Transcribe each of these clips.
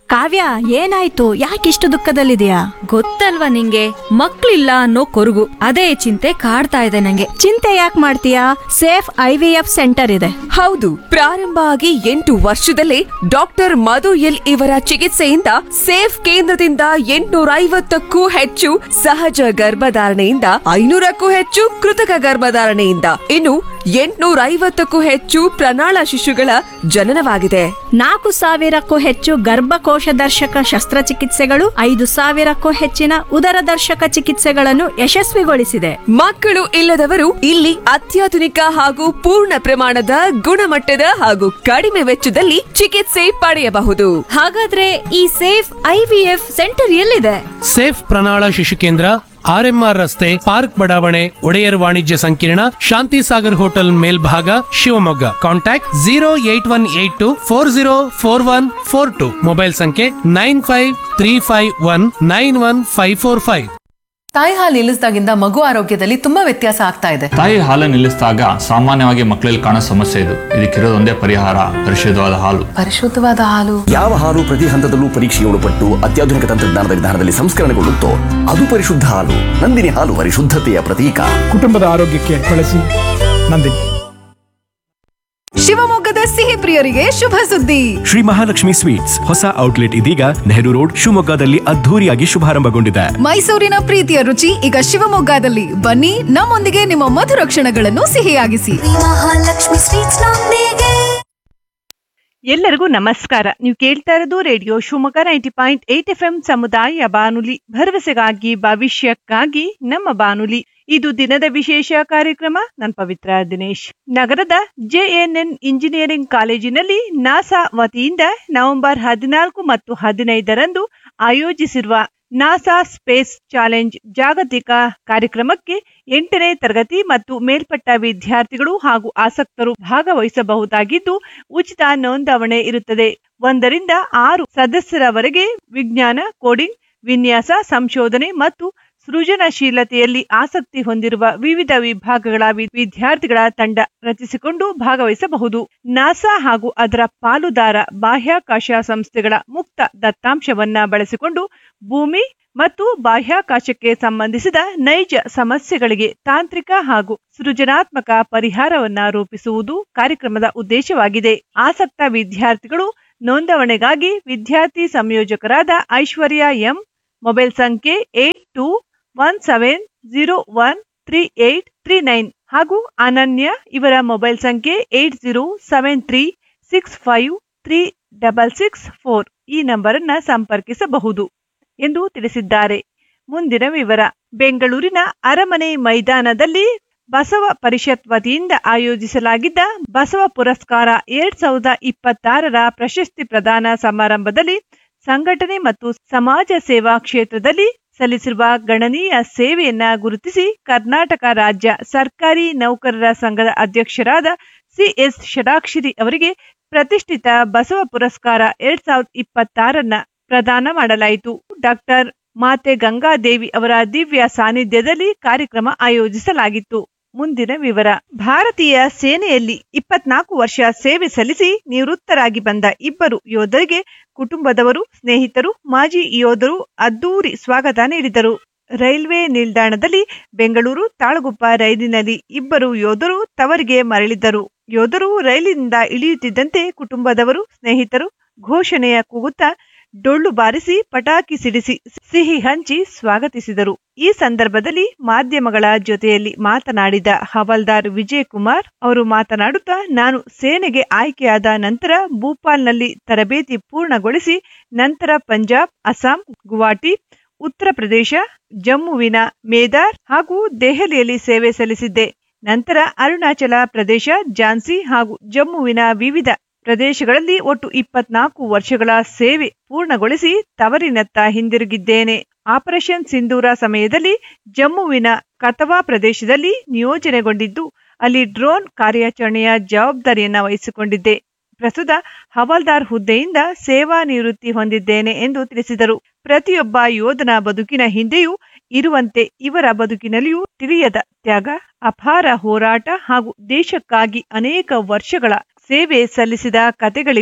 ಕಾವ್ಯ ಏನಾಯ್ತು ಯಾಕಿಷ್ಟು ದುಃಖದಲ್ಲಿದೆಯಾ ಗೊತ್ತಲ್ವಾ ನಿಂಗೆ ಮಕ್ಳಿಲ್ಲ ಅನ್ನೋ ಕೊರಗು ಅದೇ ಚಿಂತೆ ಕಾಡ್ತಾ ಇದೆ ನಂಗೆ ಚಿಂತೆ ಯಾಕೆ ಮಾಡ್ತೀಯಾ safe I V F center ಇದೆ ಹೌದು ಪ್ರಾರಂಭ ಆಗಿ ಎಂಟು ವರ್ಷದಲ್ಲೇ ಡಾಕ್ಟರ್ ಮಧು ಎಲ್ ಇವರ ಚಿಕಿತ್ಸೆಯಿಂದ ಸೇಫ್ ಕೇಂದ್ರದಿಂದ ಎಂಟುನೂರ ಐವತ್ತಕ್ಕೂ ಹೆಚ್ಚು ಸಹಜ ಗರ್ಭಧಾರಣೆಯಿಂದ ಐನೂರಕ್ಕೂ ಹೆಚ್ಚು ಕೃತಕ ಗರ್ಭಧಾರಣೆಯಿಂದ ಇನ್ನು ಎಂಟುನೂರ ಐವತ್ತಕ್ಕೂ ಹೆಚ್ಚು ಪ್ರಣಾಳ ಶಿಶುಗಳ ಜನನವಾಗಿದೆ ನಾಲ್ಕು ಸಾವಿರಕ್ಕೂ ಹೆಚ್ಚು ಗರ್ಭಕೋಶ ದರ್ಶಕ ಶಸ್ತ್ರಚಿಕಿತ್ಸೆಗಳು ಐದು ಸಾವಿರಕ್ಕೂ ಹೆಚ್ಚಿನ ಉದರ ದರ್ಶಕ ಚಿಕಿತ್ಸೆಗಳನ್ನು ಯಶಸ್ವಿಗೊಳಿಸಿದೆ ಮಕ್ಕಳು ಇಲ್ಲದವರು ಇಲ್ಲಿ ಅತ್ಯಾಧುನಿಕ ಹಾಗೂ ಪೂರ್ಣ ಪ್ರಮಾಣದ ಗುಣಮಟ್ಟದ ಹಾಗೂ ಕಡಿಮೆ ವೆಚ್ಚದಲ್ಲಿ ಚಿಕಿತ್ಸೆ ಪಡೆಯಬಹುದು ಹಾಗಾದ್ರೆ ಈ safe I V F center ಎಲ್ಲಿದೆ ಸೇಫ್ ಪ್ರಣಾಳ ಶಿಶು ಕೇಂದ್ರ ಆರ್ಎಂಆರ್ ರಸ್ತೆ ಪಾರ್ಕ್ ಬಡಾವಣೆ ಒಡೆಯರ್ ವಾಣಿಜ್ಯ ಸಂಕೀರ್ಣ ಶಾಂತಿ ಸಾಗರ್ ಹೋಟೆಲ್ ಮೇಲ್ಭಾಗ Shivamogga contact zero eight one eight two four zero four one four two mobile ಸಂಖ್ಯೆ nine five three five one nine one five four five ತಾಯಿ ಹಾಲು ನಿಲ್ಲಿಸಿದಾಗಿಂದ ಮಗು ಆರೋಗ್ಯದಲ್ಲಿ ತುಂಬಾ ವ್ಯತ್ಯಾಸ ಆಗ್ತಾ ಇದೆ ತಾಯಿ ಹಾಲು ನಿಲ್ಲಿಸಿದಾಗ ಸಾಮಾನ್ಯವಾಗಿ ಮಕ್ಕಳಲ್ಲಿ ಕಾಣೋ ಸಮಸ್ಯೆ ಇದು ಇದಕ್ಕಿರೋದೊಂದೇ ಪರಿಹಾರ ಪರಿಶುದ್ಧವಾದ ಹಾಲು ಪರಿಶುದ್ಧವಾದ ಹಾಲು ಯಾವ ಹಾಲು ಪ್ರತಿ ಹಂತದಲ್ಲೂ ಪರೀಕ್ಷೆಗೆ ಒಳಪಟ್ಟು ಅತ್ಯಾಧುನಿಕ ತಂತ್ರಜ್ಞಾನದ ವಿಧಾನದಲ್ಲಿ ಸಂಸ್ಕರಣೆಗೊಳ್ಳುತ್ತೋ ಅದು ಪರಿಶುದ್ಧ ಹಾಲು ನಂದಿನಿ ಹಾಲು ಪರಿಶುದ್ಧತೆಯ ಪ್ರತೀಕ ಕುಟುಂಬದ ಆರೋಗ್ಯಕ್ಕೆ ಬಳಸಿ ನಂದಿನಿ ಶಿವಮೊಗ್ಗದ ಸಿಹಿ ಪ್ರಿಯರಿಗೆ ಶುಭ ಸುದ್ದಿ ಶ್ರೀ ಮಹಾಲಕ್ಷ್ಮಿ ಸ್ವೀಟ್ಸ್ ಹೊಸ ಔಟ್ಲೆಟ್ ಇದೀಗ ನೆಹರು ರೋಡ್ ಶಿವಮೊಗ್ಗದಲ್ಲಿ ಅದ್ಧೂರಿಯಾಗಿ ಶುಭಾರಂಭಗೊಂಡಿದೆ ಮೈಸೂರಿನ ಪ್ರೀತಿಯ ರುಚಿ ಈಗ ಶಿವಮೊಗ್ಗದಲ್ಲಿ ಬನ್ನಿ ನಮ್ಮೊಂದಿಗೆ ನಿಮ್ಮ ಮಧುರ ಕ್ಷಣಗಳನ್ನು ಸಿಹಿಯಾಗಿಸಿ ಎಲ್ಲರಿಗೂ ನಮಸ್ಕಾರ ನೀವು ಕೇಳ್ತಾ ಇರೋದು radio Shivamogga ninety point eight F M ಸಮುದಾಯ ಬಾನುಲಿ ಭರವಸೆಗಾಗಿ ಭವಿಷ್ಯಕ್ಕಾಗಿ ನಮ್ಮ ಬಾನುಲಿ ಇದು ದಿನದ ವಿಶೇಷ ಕಾರ್ಯಕ್ರಮ ನಾನು ಪವಿತ್ರ ದಿನೇಶ್ ನಗರದ ಜೆಎನ್ಎನ್ ಇಂಜಿನಿಯರಿಂಗ್ ಕಾಲೇಜಿನಲ್ಲಿ ನಾಸಾ ವತಿಯಿಂದ ನವೆಂಬರ್ ಹದಿನಾಲ್ಕು ಮತ್ತು ಹದಿನೈದರಂದು ಆಯೋಜಿಸಿರುವ ನಾಸಾ ಸ್ಪೇಸ್ ಚಾಲೆಂಜ್ ಜಾಗತಿಕ ಕಾರ್ಯಕ್ರಮಕ್ಕೆ ಎಂಟನೇ ತರಗತಿ ಮತ್ತು ಮೇಲ್ಪಟ್ಟ ವಿದ್ಯಾರ್ಥಿಗಳು ಹಾಗೂ ಆಸಕ್ತರು ಭಾಗವಹಿಸಬಹುದಾಗಿದ್ದು ಉಚಿತ ನೋಂದಾವಣೆ ಇರುತ್ತದೆ ಒಂದರಿಂದ ಆರು ಸದಸ್ಯರವರೆಗೆ ವಿಜ್ಞಾನ ಕೋಡಿಂಗ್ ವಿನ್ಯಾಸ ಸಂಶೋಧನೆ ಮತ್ತು ಸೃಜನಶೀಲತೆಯಲ್ಲಿ ಆಸಕ್ತಿ ಹೊಂದಿರುವ ವಿವಿಧ ವಿಭಾಗಗಳ ವಿ- ವಿದ್ಯಾರ್ಥಿಗಳ ತಂಡ ರಚಿಸಿಕೊಂಡು ಭಾಗವಹಿಸಬಹುದು ನಾಸಾ ಹಾಗೂ ಅದರ ಪಾಲುದಾರ ಬಾಹ್ಯಾಕಾಶ ಸಂಸ್ಥೆಗಳ ಮುಕ್ತ ದತ್ತಾಂಶವನ್ನ ಬಳಸಿಕೊಂಡು ಭೂಮಿ ಮತ್ತು ಬಾಹ್ಯಾಕಾಶಕ್ಕೆ ಸಂಬಂಧಿಸಿದ ನೈಜ ಸಮಸ್ಯೆಗಳಿಗೆ ತಾಂತ್ರಿಕ ಹಾಗೂ ಸೃಜನಾತ್ಮಕ ಪರಿಹಾರವನ್ನ ರೂಪಿಸುವುದು ಕಾರ್ಯಕ್ರಮದ ಉದ್ದೇಶವಾಗಿದೆ ಆಸಕ್ತ ವಿದ್ಯಾರ್ಥಿಗಳು ನೋಂದಣಿಗಾಗಿ ವಿದ್ಯಾರ್ಥಿ ಸಂಯೋಜಕರಾದ ಐಶ್ವರ್ಯ ಎಂ ಮೊಬೈಲ್ ಸಂಖ್ಯೆ eight two one seven zero one three eight three nine ಹಾಗೂ ಅನನ್ಯ ಇವರ ಮೊಬೈಲ್ ಸಂಖ್ಯೆ eight zero seven three six five three double six four ಈ ನಂಬರ್ ಅನ್ನ ಸಂಪರ್ಕಿಸಬಹುದು ಎಂದು ತಿಳಿಸಿದ್ದಾರೆ ಮುಂದಿನ ವಿವರ ಬೆಂಗಳೂರಿನ ಅರಮನೆ ಮೈದಾನದಲ್ಲಿ ಬಸವ ಪರಿಷತ್ ವತಿಯಿಂದ ಆಯೋಜಿಸಲಾಗಿದ್ದ ಬಸವ ಪುರಸ್ಕಾರ ಎರಡ್ ಸಾವಿರದ ಇಪ್ಪತ್ತಾರರ ಪ್ರಶಸ್ತಿ ಪ್ರದಾನ ಸಮಾರಂಭದಲ್ಲಿ ಸಂಘಟನೆ ಮತ್ತು ಸಮಾಜ ಸೇವಾ ಕ್ಷೇತ್ರದಲ್ಲಿ ಸಲ್ಲಿಸಿರುವ ಗಣನೀಯ ಸೇವೆಯನ್ನ ಗುರುತಿಸಿ ಕರ್ನಾಟಕ ರಾಜ್ಯ ಸರ್ಕಾರಿ ನೌಕರರ ಸಂಘದ ಅಧ್ಯಕ್ಷರಾದ ಸಿಎಸ್ ಷಡಾಕ್ಷರಿ ಅವರಿಗೆ ಪ್ರತಿಷ್ಠಿತ ಬಸವ ಪುರಸ್ಕಾರ ಎರಡ್ ಸಾವಿರದ ಇಪ್ಪತ್ತಾರನ್ನ ಪ್ರದಾನ ಮಾಡಲಾಯಿತು ಡಾಕ್ಟರ್ ಮಾತೆ ಗಂಗಾದೇವಿ ಅವರ ದಿವ್ಯ ಸಾನ್ನಿಧ್ಯದಲ್ಲಿ ಕಾರ್ಯಕ್ರಮ ಆಯೋಜಿಸಲಾಗಿತ್ತು ಮುಂದಿನ ವಿವರ ಭಾರತೀಯ ಸೇನೆಯಲ್ಲಿ ಇಪ್ಪತ್ನಾಲ್ಕು ವರ್ಷ ಸೇವೆ ಸಲ್ಲಿಸಿ ನಿವೃತ್ತರಾಗಿ ಬಂದ ಇಬ್ಬರು ಯೋಧರಿಗೆ ಕುಟುಂಬದವರು ಸ್ನೇಹಿತರು ಮಾಜಿ ಯೋಧರು ಅದ್ದೂರಿ ಸ್ವಾಗತ ನೀಡಿದರು ರೈಲ್ವೆ ನಿಲ್ದಾಣದಲ್ಲಿ ಬೆಂಗಳೂರು ತಾಳಗುಪ್ಪ ರೈಲಿನಲ್ಲಿ ಇಬ್ಬರು ಯೋಧರು ತವರಿಗೆ ಮರಳಿದ್ದರು ಯೋಧರು ರೈಲಿನಿಂದ ಇಳಿಯುತ್ತಿದ್ದಂತೆ ಕುಟುಂಬದವರು ಸ್ನೇಹಿತರು ಘೋಷಣೆಯ ಕೂಗುತ್ತಾ ಡೊಳ್ಳು ಬಾರಿಸಿ ಪಟಾಕಿ ಸಿಡಿಸಿ ಸಿಹಿ ಹಂಚಿ ಸ್ವಾಗತಿಸಿದರು ಈ ಸಂದರ್ಭದಲ್ಲಿ ಮಾಧ್ಯಮಗಳ ಜೊತೆಯಲ್ಲಿ ಮಾತನಾಡಿದ ಹವಲ್ದಾರ್ ವಿಜಯ್ ಕುಮಾರ್ ಅವರು ಮಾತನಾಡುತ್ತಾ ನಾನು ಸೇನೆಗೆ ಆಯ್ಕೆಯಾದ ನಂತರ ಭೂಪಾಲ್ನಲ್ಲಿ ತರಬೇತಿ ಪೂರ್ಣಗೊಳಿಸಿ ನಂತರ ಪಂಜಾಬ್ ಅಸ್ಸಾಂ ಗುವಾಹಟಿ ಉತ್ತರ ಪ್ರದೇಶ ಜಮ್ಮುವಿನ ಮೇದಾರ್ ಹಾಗೂ ದೆಹಲಿಯಲ್ಲಿ ಸೇವೆ ಸಲ್ಲಿಸಿದ್ದೆ ನಂತರ ಅರುಣಾಚಲ ಪ್ರದೇಶ ಝಾನ್ಸಿ ಹಾಗೂ ಜಮ್ಮುವಿನ ವಿವಿಧ ಪ್ರದೇಶಗಳಲ್ಲಿ ಒಟ್ಟು ಇಪ್ಪತ್ನಾಲ್ಕು ವರ್ಷಗಳ ಸೇವೆ ಪೂರ್ಣಗೊಳಿಸಿ ತವರಿನತ್ತ ಹಿಂದಿರುಗಿದ್ದೇನೆ ಆಪರೇಷನ್ ಸಿಂಧೂರ ಸಮಯದಲ್ಲಿ ಜಮ್ಮುವಿನ ಕತವಾ ಪ್ರದೇಶದಲ್ಲಿ ನಿಯೋಜನೆಗೊಂಡಿದ್ದು ಅಲ್ಲಿ ಡ್ರೋನ್ ಕಾರ್ಯಾಚರಣೆಯ ಜವಾಬ್ದಾರಿಯನ್ನ ವಹಿಸಿಕೊಂಡಿದ್ದೆ ಪ್ರಸ್ತುತ ಹವಾಲ್ದಾರ್ ಹುದ್ದೆಯಿಂದ ಸೇವಾ ನಿವೃತ್ತಿ ಹೊಂದಿದ್ದೇನೆ ಎಂದು ತಿಳಿಸಿದರು ಪ್ರತಿಯೊಬ್ಬ ಯೋಧನ ಬದುಕಿನ ಹಿಂದೆಯೂ ಇರುವಂತೆ ಇವರ ಬದುಕಿನಲ್ಲಿಯೂ ತಿಳಿಯದ ತ್ಯಾಗ ಅಪಾರ ಹೋರಾಟ ಹಾಗೂ ದೇಶಕ್ಕಾಗಿ ಅನೇಕ ವರ್ಷಗಳ ಸೇವೆ ಸಲ್ಲಿಸಿದ ಕತೆಗಳಿವೆ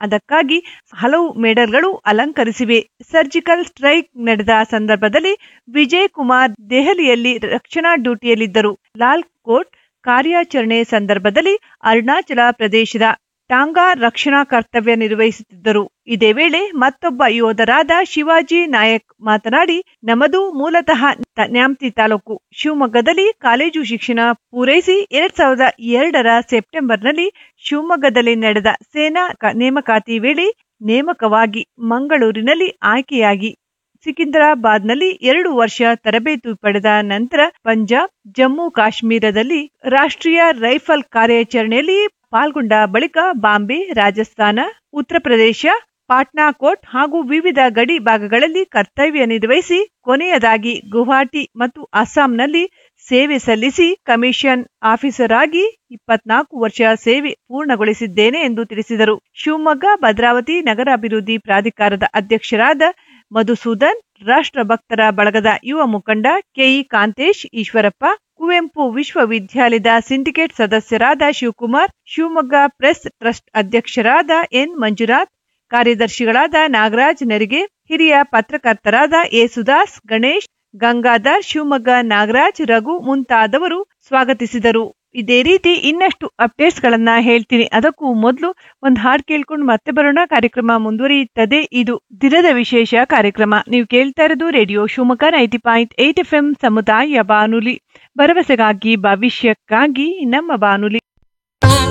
ಅದಕ್ಕಾಗಿ ಹಲವು ಮೆಡಲ್ಗಳು ಅಲಂಕರಿಸಿವೆ ಸರ್ಜಿಕಲ್ ಸ್ಟ್ರೈಕ್ ನಡೆದ ಸಂದರ್ಭದಲ್ಲಿ ವಿಜಯ್ ಕುಮಾರ್ ದೆಹಲಿಯಲ್ಲಿ ರಕ್ಷಣಾ ಡ್ಯೂಟಿಯಲ್ಲಿದ್ದರು ಲಾಲ್ ಕೋಟ್ ಕಾರ್ಯಾಚರಣೆ ಸಂದರ್ಭದಲ್ಲಿ ಅರುಣಾಚಲ ಪ್ರದೇಶದ ಟಾಂಗಾ ರಕ್ಷಣಾ ಕರ್ತವ್ಯ ನಿರ್ವಹಿಸುತ್ತಿದ್ದರು ಇದೇ ವೇಳೆ ಮತ್ತೊಬ್ಬ ಯೋಧರಾದ ಶಿವಾಜಿ ನಾಯಕ್ ಮಾತನಾಡಿ ನಮ್ಮದು ಮೂಲತಃ ತ- ನ್ಯಾಮತಿ ತಾಲೂಕು ಶಿವಮೊಗ್ಗದಲ್ಲಿ ಕಾಲೇಜು ಶಿಕ್ಷಣ ಪೂರೈಸಿ ಎರಡ್ ಸಾವಿರದ ಎರಡರ ಸೆಪ್ಟೆಂಬರ್ನಲ್ಲಿ ಶಿವಮೊಗ್ಗದಲ್ಲಿ ನಡೆದ ಸೇನಾ ಕ- ನೇಮಕಾತಿ ವೇಳೆ ನೇಮಕವಾಗಿ ಮಂಗಳೂರಿನಲ್ಲಿ ಆಯ್ಕೆಯಾಗಿ ಸಿಕಿಂದ್ರಾಬಾದ್ನಲ್ಲಿ ಎರಡು ವರ್ಷ ತರಬೇತಿ ಪಡೆದ ನಂತರ ಪಂಜಾಬ್ ಜಮ್ಮು ಕಾಶ್ಮೀರದಲ್ಲಿ ರಾಷ್ಟ್ರೀಯ ರೈಫಲ್ ಕಾರ್ಯಾಚರಣೆಯಲ್ಲಿ ಪಾಲ್ಗೊಂಡ ಬಳಿಕ ಬಾಂಬೆ ರಾಜಸ್ಥಾನ ಉತ್ತರ ಪ್ರದೇಶ ಪಾಟ್ನಾಕೋಟ್ ಹಾಗೂ ವಿವಿಧ ಗಡಿ ಭಾಗಗಳಲ್ಲಿ ಕರ್ತವ್ಯ ನಿರ್ವಹಿಸಿ ಕೊನೆಯದಾಗಿ ಗುವಾಹಟಿ ಮತ್ತು ಅಸ್ಸಾಂನಲ್ಲಿ ಸೇವೆ ಸಲ್ಲಿಸಿ ಕಮಿಷನ್ ಆಫೀಸರ್ ಆಗಿ ಇಪ್ಪತ್ನಾಲ್ಕು ವರ್ಷ ಸೇವೆ ಪೂರ್ಣಗೊಳಿಸಿದ್ದೇನೆ ಎಂದು ತಿಳಿಸಿದರು ಶಿವಮೊಗ್ಗ ಭದ್ರಾವತಿ ನಗರಾಭಿವೃದ್ಧಿ ಪ್ರಾಧಿಕಾರದ ಅಧ್ಯಕ್ಷರಾದ ಮಧುಸೂದನ್ ರಾಷ್ಟ್ರಭಕ್ತರ ಬಳಗದ ಯುವ ಮುಖಂಡ ಕೆಇ ಕಾಂತೇಶ್ ಈಶ್ವರಪ್ಪ ಕುವೆಂಪು ವಿಶ್ವವಿದ್ಯಾಲಯದ ಸಿಂಡಿಕೇಟ್ ಸದಸ್ಯರಾದ ಶಿವಕುಮಾರ್ ಶಿವಮೊಗ್ಗ ಪ್ರೆಸ್ ಟ್ರಸ್ಟ್ ಅಧ್ಯಕ್ಷರಾದ ಎನ್ ಮಂಜುನಾಥ್ ಕಾರ್ಯದರ್ಶಿಗಳಾದ ನಾಗರಾಜ್ ನೆರಿಗೆ ಹಿರಿಯ ಪತ್ರಕರ್ತರಾದ ಎ ಸುದಾಸ್ ಗಣೇಶ್ ಗಂಗಾಧರ್ ಶಿವಮೊಗ್ಗ ನಾಗರಾಜ್ ರಘು ಮುಂತಾದವರು ಸ್ವಾಗತಿಸಿದರು ಇದೇ ರೀತಿ ಇನ್ನಷ್ಟು ಅಪ್ಡೇಟ್ಸ್ ಗಳನ್ನ ಹೇಳ್ತೀನಿ ಅದಕ್ಕೂ ಮೊದಲು ಒಂದು ಹಾಡು ಕೇಳ್ಕೊಂಡು ಮತ್ತೆ ಬರೋಣ ಕಾರ್ಯಕ್ರಮ ಮುಂದುವರಿಯುತ್ತದೆ ಇದು ದಿನದ ವಿಶೇಷ ಕಾರ್ಯಕ್ರಮ ನೀವು ಕೇಳ್ತಾ ಇರೋದು radio Shivamogga ninety point eight F M ಸಮುದಾಯ ಬಾನುಲಿ ಭರವಸೆಗಾಗಿ ಭವಿಷ್ಯಕ್ಕಾಗಿ ನಮ್ಮ ಬಾನುಲಿ